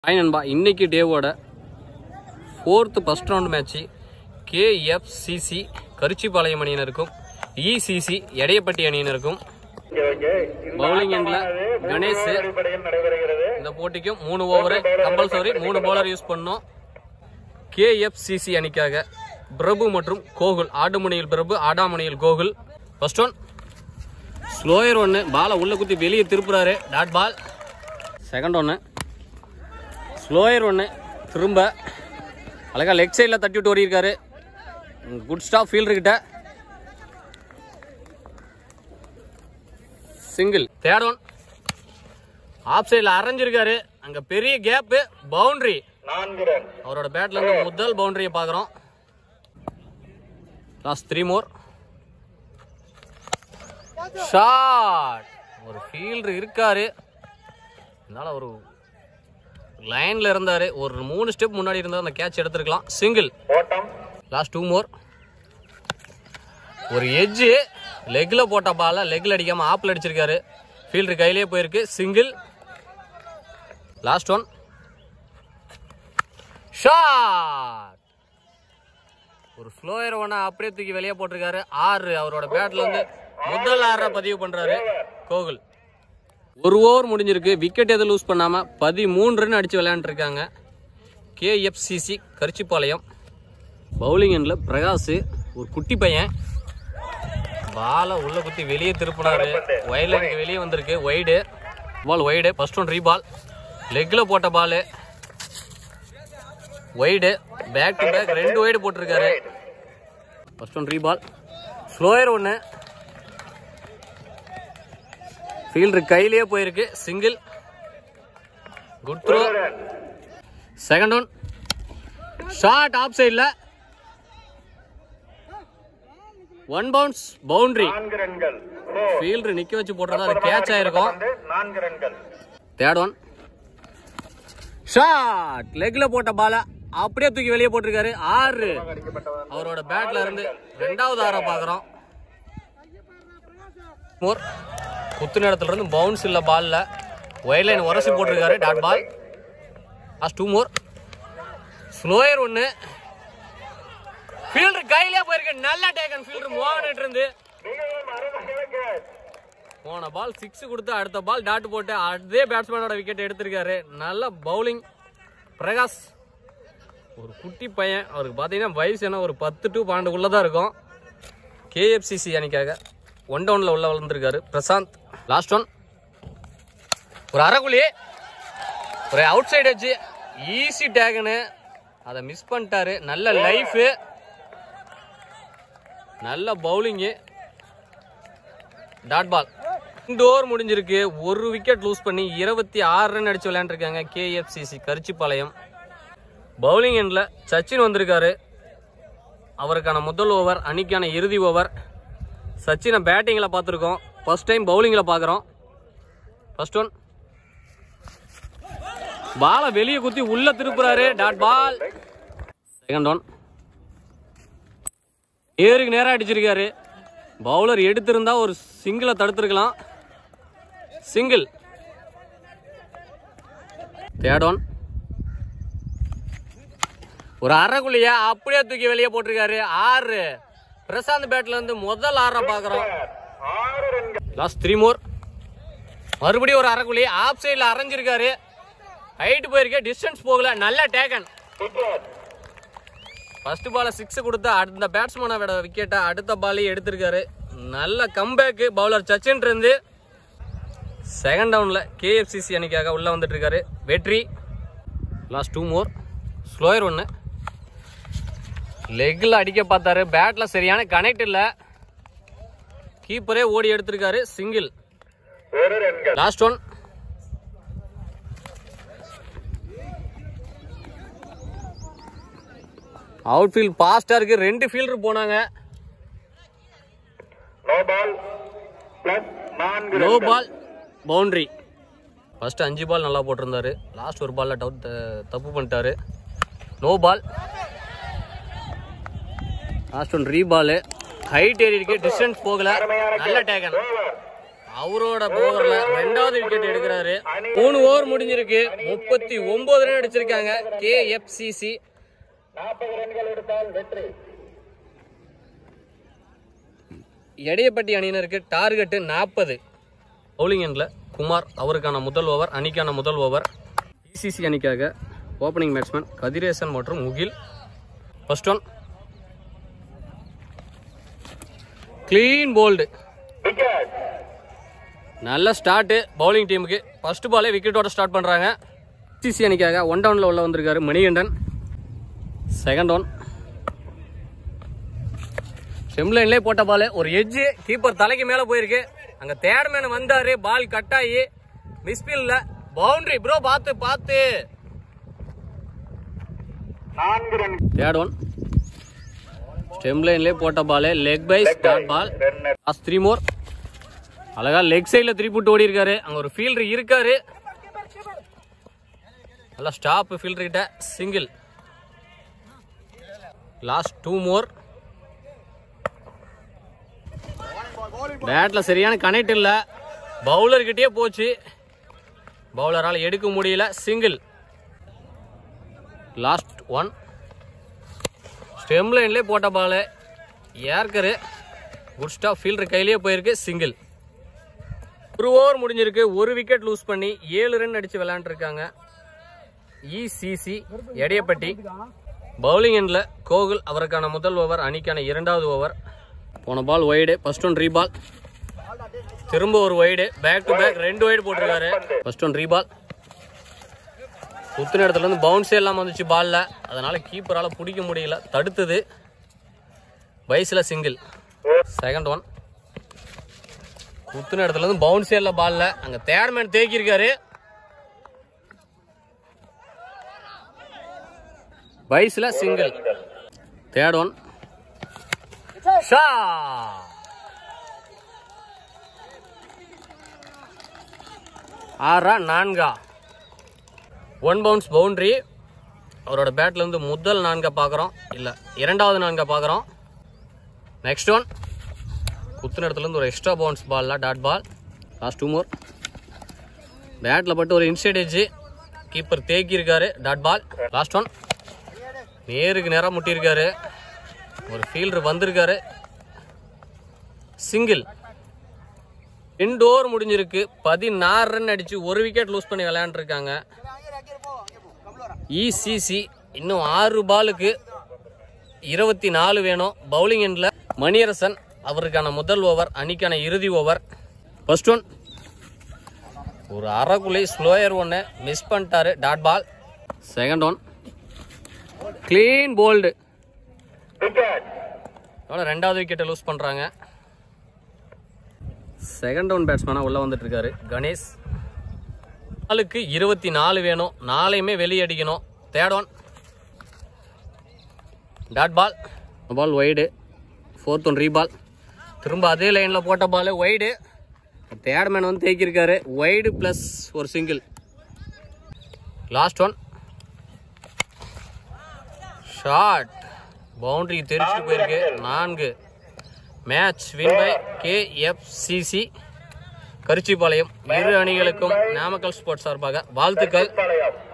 hi நண்பா இன்னைக்கு டேவோட fourth first round match KFCC Karuchipalayam அணியினருக்கும் இசிசி எடையப்பட்டி அணியினருக்கும் பவுலிங் எண்ட்ல கணேஷ் இந்த போட்டிக்கும் மூணு ஓவர் கம்பல்சரி மூணு பவுலர் யூஸ் பண்ணோம் கேஎஃப்சிசி அணிக்காக பிரபு மற்றும் கோகுல் ஆடுமணியில் பிரபு ஆடாமணியில் கோகுல் ஃபர்ஸ்ட் ஒன் ஸ்லோயர் ஒன்று பாலை உள்ள குத்தி வெளியே திருப்புறாரு டாட் பால் செகண்ட் ஒன்று ஸ்லோயர் ஒன்று திரும்ப அழகா லெக் சைடில் தட்டி விட்டு ஓடியிருக்காரு குட் ஸ்டாப் ஃபீல்டர்கிட்ட சிங்கிள் தேர்ட் ஒன் ஆஃப் சைடில் அரைஞ்சிருக்காரு அங்கே பெரிய கேப்பு பவுண்டரி அவரோட பேட்ல இருந்து முதல் பவுண்டரியை பார்க்குறோம் லாஸ்ட் த்ரீ மோர் ஷாட் ஒரு ஃபீல்டர் இருக்காரு இருந்தாலும் ஒரு லைன்ல இருந்தாரு ஒரு மூணு ஸ்டெப் முன்னாடி இருந்தா அந்த கேட்ச் எடுத்திருக்கலாம் சிங்கிள் லாஸ்ட் டூ மோர் ஒரு எட்ஜு லெக்ல போட்ட பால லெக்ல அடிக்காம ஆப்ல அடிச்சிருக்காரு ஃபீல்டர் கையிலே போயிருக்கு சிங்கிள் லாஸ்ட் ஒன் ஷாட் ஒரு ஸ்லோயர் ஒன்னா அப்படியே தூக்கி வெளியே போட்டிருக்காரு ஆறு அவரோட பேட்ல இருந்து முதல் ஆற பதிவு பண்றாரு கோகுல் ஒரு ஓவர் முடிஞ்சிருக்கு விக்கெட் எதுவும் லூஸ் பண்ணாம பதிமூணு ரன் அடிச்சு விளையாண்டுருக்காங்க கேஎஃப்சிசி கரிச்சிப்பாளையம் பவுலிங் எண்ட்ல பிரகாஷ் ஒரு குட்டி பையன் பாலை உள்ள குத்தி வெளியே திருப்பினாரு வயலுக்கு வெளியே வந்திருக்கு wide ball wide first one reball லெக்ல போட்ட ball wide back to back ரெண்டு ஒய்டு போட்டிருக்காரு ஃபர்ஸ்ட் ஒன் ரீபால் ஸ்லோயர் ஒன்று ஃபீல்டர் கையிலேயே போயிருக்கு single good throw second one short off சைடில் ஒன் பவுன்ஸ் பவுண்டரி ஃபீல்டர் நிக்க வச்சு போட்டிருந்தா அது கேட்ச் ஆயிருக்கும் தேர்ட் ஒன் ஷாட் லெக்ல போட்ட பால அப்படியே தூக்கி வெளியே போட்டிருக்காரு ஆறு அவரோட பேட்ல இருந்து ரெண்டாவது ஆற பாக்குறோம் மோர் குத்து நேரத்துல இருந்து பவுன்ஸ் இல்ல பால்ல ஒயிட் லைன் உரசி போட்டிருக்காரு dot ball last two more slower ஒன்னு ஃபீல்டர் கையிலே போயிருக்கு நல்லா டேக்கன் ஃபீல்டர் மோகனிட்டு இருந்து போன பால் சிக்ஸ் கொடுத்து அடுத்த பால் டாட் போட்டு அதே பேட்ஸ்மேனோட விக்கெட் எடுத்திருக்காரு நல்ல பவுலிங் பிரகாஷ் ஒரு குட்டி பையன் அவருக்கு பார்த்தீங்கன்னா வயசு என்ன ஒரு பத்து டு பன்னெண்டுக்குள்ளே தான் இருக்கும் கேஎஃப்சிசி அணிக்காக ஒன் டவுனில் உள்ள வளர்ந்துருக்காரு பிரசாந்த் லாஸ்ட் ஒன் ஒரு அரைக்குழி ஒரு அவுட் சைடு வச்சு ஈஸி டேகுன்னு அதை மிஸ் பண்ணிட்டாரு நல்ல லைஃபு நல்ல பவுலிங்கு டாட் பால் ரெண்டு ஓவர் முடிஞ்சிருக்கு ஒரு விக்கெட் லூஸ் பண்ணி இருபத்தி ஆறு ரன் அடிச்சு விளையாண்டுருக்காங்க கேஎஃப்சிசி கரிச்சிப்பாளையம் பவுலிங் எண்ட்ல சச்சின் வந்திருக்காரு அவருக்கான முதல் ஓவர் அணிக்கான இறுதி ஓவர் சச்சினை பேட்டிங்கில் பார்த்துருக்கோம் ஃபர்ஸ்ட் டைம் பவுலிங்கில் பார்க்குறோம் ஃபர்ஸ்ட் ஒன் பாலை வெளியே குத்தி உள்ள திருப்புறாரு டாட் பால் செகண்ட் ஒன் ஏருக்கு நேரா அடிச்சிருக்காரு பவுலர் எடுத்திருந்தா ஒரு சிங்கிளை தடுத்திருக்கலாம் சிங்கிள் தேர்ட் ஒன் ஒரு அரைக்குள்ளைய அப்படியே தூக்கி வெளியே போட்டிருக்காரு ஆறு பிரசாந்த் பேட்ல இருந்து முதல் ஆற பாக்குறோம் லாஸ்ட் த்ரீ மோர் மறுபடியும் ஒரு அரைக்குழி ஆஃப் சைடில் அரைஞ்சிருக்காரு ஹைட் போயிருக்கு டிஸ்டன்ஸ் போகல நல்ல டேக்கன் ஃபர்ஸ்ட் பால சிக்ஸ் கொடுத்து அந்த பேட்ஸ்மேனோட விக்கெட்டை அடுத்த பாலையும் எடுத்திருக்காரு நல்ல கம்பேக்கு பவுலர் சச்சின் இருந்து செகண்ட் டவுன்ல கேஎஃப்சிசி அணிக்காக உள்ள வந்துட்டு இருக்காரு வெற்றி லாஸ்ட் டூ மோர் ஸ்லோயர் ஒன்று லெக்கில் அடிக்க பார்த்தாரு பேட்ல சரியான கனெக்ட் இல்லை கீப்பரே ஓடி எடுத்திருக்காரு single last one outfield பாஸ்டா இருக்கு ரெண்டு ஃபீல்டர் போனாங்க லோ பால் பவுண்டரி ஃபர்ஸ்ட் அஞ்சு பால் நல்லா போட்டிருந்தாரு லாஸ்ட் ஒரு பால்ல டவுட் தப்பு பண்ணிட்டாரு no ball last one reball height ஏறி இருக்கு டிஸ்டன்ஸ் போகல நல்ல டேக்கன் அவரோட ஓவர்ல ரெண்டாவது விக்கெட் எடுக்கிறாரு மூணு ஓவர் முடிஞ்சிருக்கு முப்பத்தி ஒன்பது ரன் அடிச்சிருக்காங்க கே எஃப்சிசி எடையப்பட்டி அணியினருக்கு டார்கெட் நாற்பது பவுலிங் எண்ணில் குமார் அவருக்கான முதல் ஓவர் அணிக்கான முதல் ஓவர் இசிசி அணிக்காக ஓப்பனிங் பேட்ஸ்மேன் கதிரேசன் மற்றும் Mugil first one clean bowled நல்ல ஸ்டார்ட் பவுலிங் டீமுக்கு ஃபர்ஸ்ட் பாலே விக்கெட்டோட ஸ்டார்ட் பண்றாங்க சிசி அணிக்காக ஒன் டவுன்ல உள்ள வந்திருக்காரு மணிகண்டன் செகண்ட் ஒன் செம்லைன்லேயே போட்ட பால் ஒரு எட்ஜ் கீப்பர் தலைக்கு மேல போயிருக்கு அங்க தேர்ட் மேன் வந்தாரு பால் கட் ஆகி மிஸ்பில்ல பவுண்டரி ப்ரோ பார்த்து பார்த்து தேர்ட் ஒன் ஸ்டெம் லைன்லேயே போட்ட ball leg bye start ball last three more அழகா லெக் சைடில் த்ரீ புட்டு ஓடி இருக்காரு அங்க ஒரு ஃபீல்டர் இருக்காரு நல்லா ஸ்டாப் ஃபீல்டர் கிட்ட சிங்கிள் லாஸ்ட் டூ மோர் பேட்ல சரியான கனெக்ட் இல்ல பவுலர் கிட்டயே போச்சு பவுலரால் எடுக்க முடியல சிங்கிள் லாஸ்ட் ஒன் ஸ்டெம் லைன்லேயே போட்ட பால் ஏர்க்கரு குட் ஸ்டாப் ஃபீல்டர் கையிலேயே போயிருக்கு சிங்கிள் ஒரு ஓவர் முடிஞ்சிருக்கு ஒரு விக்கெட் லூஸ் பண்ணி ஏழு ரன் அடிச்சு விளையாண்டுருக்காங்க இசிசி எடையப்பட்டி பவுலிங் எண்ணில் கோகுல் அவருக்கான முதல் ஓவர் அணிக்கான இரண்டாவது ஓவர் போன ball wide first one reball திரும்ப ஒரு ஒய்டு பேக் டு பேக் ரெண்டு ஒய்டு போட்டிருக்காரு ஃபர்ஸ்ட் ஒன் ரீபால் சுத்தின இடத்துல இருந்து பவுன்ஸே இல்லாமல் வந்துச்சு பால்ல அதனால கீப்பரால் பிடிக்க முடியல தடுத்தது வயசுல சிங்கிள் செகண்ட் ஒன் குத்துன இடத்துல இருந்து பவுன்ஸே இல்லை பால்ல அங்க தேர்ட் மேன் தேக்கியிருக்காரு வயசுல சிங்கிள் தேர்ட் ஒன் ஷா ஆறா நான்கா ஒன் பவுன்ஸ் பவுண்டரி அவரோட பேட்ல இருந்து முதல் நான்கா பார்க்குறோம் இல்லை இரண்டாவது நான்கா பார்க்குறோம் நெக்ஸ்ட் ஒன் குத்துன இடத்துல இருந்து ஒரு எக்ஸ்ட்ரா பவுன்ஸ் பால்ல dot ball last two more பேட்டில் பட்டு ஒரு இன்சைட் எஜ்ஜு கீப்பர் தேக்கி இருக்காரு டாட் பால் லாஸ்ட் ஒன் நேருக்கு நேராக முட்டியிருக்காரு ஒரு ஃபீல்டர் வந்திருக்காரு சிங்கிள் ரெண்டு ஓவர் முடிஞ்சிருக்கு பதினாறு ரன் அடிச்சு ஒரு விக்கெட் லூஸ் பண்ணி விளையாண்டுருக்காங்க இசிசி இன்னும் ஆறு பாலுக்கு இருபத்தி நாலு வேணும் பவுலிங் எண்ட்ல மணியரசன் அவருக்கான முதல் ஓவர் அணிக்கான இறுதி ஓவர் ஃபர்ஸ்ட் ஒன் ஒரு அரைக்குள்ளே ஸ்லோயர் ஒன்று மிஸ் பண்ணிட்டாரு dot ball second one clean bowled எவ்வளோ ரெண்டாவது விக்கெட்டை லூஸ் பண்ணுறாங்க செகண்ட் டவுன் பேட்ஸ்மேனாக உள்ளே வந்துட்டு இருக்காரு கணேஷ் நாலுக்கு இருபத்தி நாலு வேணும் நாளையுமே வெளியே அடிக்கணும் third one dot ball ball wide fourth one reball திரும்ப அதே லைனில் போட்ட பால் ஒய்டு தேர்ட் மேன் வந்து தேக்கியிருக்காரு ஒய்டு ப்ளஸ் ஒரு single last one shot boundary தெரிச்சுட்டு போயிருக்கு நான்கு match win by KFCC Karichipalayam இரு அணிகளுக்கும் நாமக்கல் ஸ்போர்ட்ஸ் சார்பாக வாழ்த்துக்கள்